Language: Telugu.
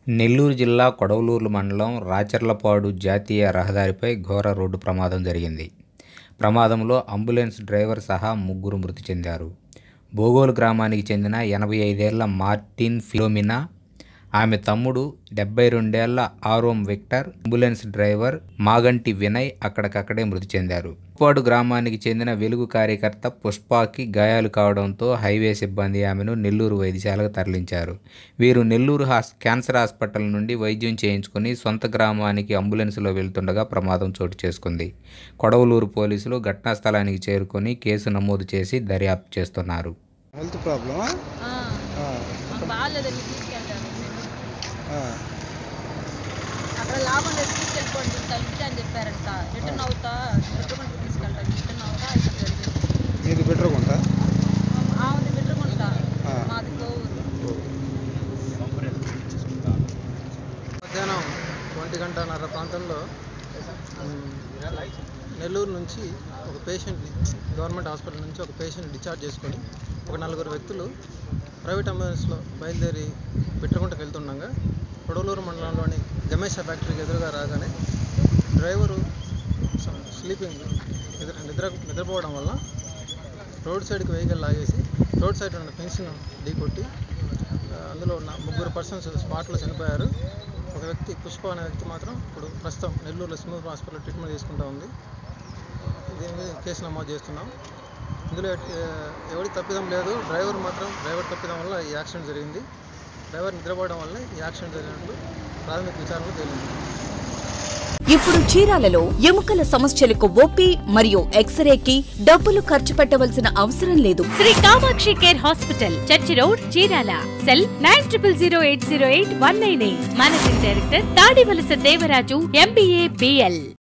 నెల్లూరు జిల్లా కొడవలూరు మండలం రాచర్లపాడు జాతీయ రహదారిపై ఘోర రోడ్డు ప్రమాదం జరిగింది ప్రమాదంలో అంబులెన్స్ డ్రైవర్ సహా ముగ్గురు మృతి చెందారు బోగోలు గ్రామానికి చెందిన ఎనభై ఐదేళ్ల మార్టిన్ ఫిలోమినా ఆమె తమ్ముడు డెబ్బై రెండేళ్ల ఆరోమ్ Victor ambulance driver Maganti Vinay అక్కడికక్కడే మృతి చెందారు ఉప్పాడు గ్రామానికి చెందిన వెలుగు కార్యకర్త పుష్పకి గాయాలు కావడంతో హైవే సిబ్బంది ఆమెను నెల్లూరు వైద్యశాలకు తరలించారు వీరు నెల్లూరు హాస్ క్యాన్సర్ హాస్పిటల్ నుండి వైద్యం చేయించుకుని సొంత గ్రామానికి అంబులెన్స్లో వెళ్తుండగా ప్రమాదం చోటు చేసుకుంది కొడవలూరు పోలీసులు ఘటనా స్థలానికి చేరుకొని కేసు నమోదు చేసి దర్యాప్తు చేస్తున్నారు హెల్త్ ప్రాబ్లమా ఆ, మాకు బాగాలేదండి తీసుకెళ్ళాను అక్కడ లాభం లేదు తీసుకెళ్ళిపోండి ఇంకా ఇంటి అని చెప్పారంట రిటర్న్ అవుతా రిటర్న్ తీసుకెళ్తాను రిటర్న్ అవుతా ఇక్కడ జరిగింది మీది బెటర్గుంటా ఆమెది విడ్రగుంట ఆ. మాది కోవూరు మధ్యాహ్నం ఒంటి గంటన్నర ప్రాంతంలో ఉమ్, నెల్లూరు నుంచి ఒక పేషెంట్ని గవర్నమెంట్ హాస్పిటల్ నుంచి ఒక పేషెంట్ డిశ్చార్జ్ చేసుకొని ఒక నలుగురు వ్యక్తులు ప్రైవేట్ అంబులెన్స్లో బయలుదేరి బిట్రగుంటకు వెళ్తుండగా కొడవలూరు మండలంలోని గమేష ఫ్యాక్టరీకి ఎదురుగా రాగానే డ్రైవరు స- స్లీపింగ్ నిద్ర నిద్ర నిద్రపోవడం వల్ల రోడ్ సైడ్కి వెహికల్ లాగేసి రోడ్ సైడ్ ఉన్న ఫెన్స్ను ఢీకొట్టి ఆ, అందులో ఉన్న ముగ్గురు పర్సన్స్ స్పాట్లో చనిపోయారు ఒక వ్యక్తి పుష్ప అనే వ్యక్తి మాత్రం ఇప్పుడు ప్రస్తుతం నెల్లూరులో స్మూత్ హాస్పిటల్ ట్రీట్మెంట్ తీసుకుంటూ ఉంది దీని మీద కేసు నమోదు చేస్తున్నాం ఇందులో ఎట్- ఎవరి తప్పిదం లేదు డ్రైవర్ మాత్రం డ్రైవర్ తప్పిదం వల్ల ఈ యాక్సిడెంట్ జరిగింది డ్రైవర్ నిద్రపోవడం వల్ల ఈ యాక్సిడెంట్ జరిగినట్లు ప్రాథమిక విచారణలో తేలింది ఇప్పుడు చీరాలలో ఎముకల సమస్యలకు ఓపీ మరియు ఎక్స్రేకి డబ్బులు ఖర్చు పెట్టవలసిన అవసరం లేదు Shri Kamakshi care hospital church road Chirala cell nine triple zero eight zero eight one nine eight managing director Tadivalasa Devaraju MBA BL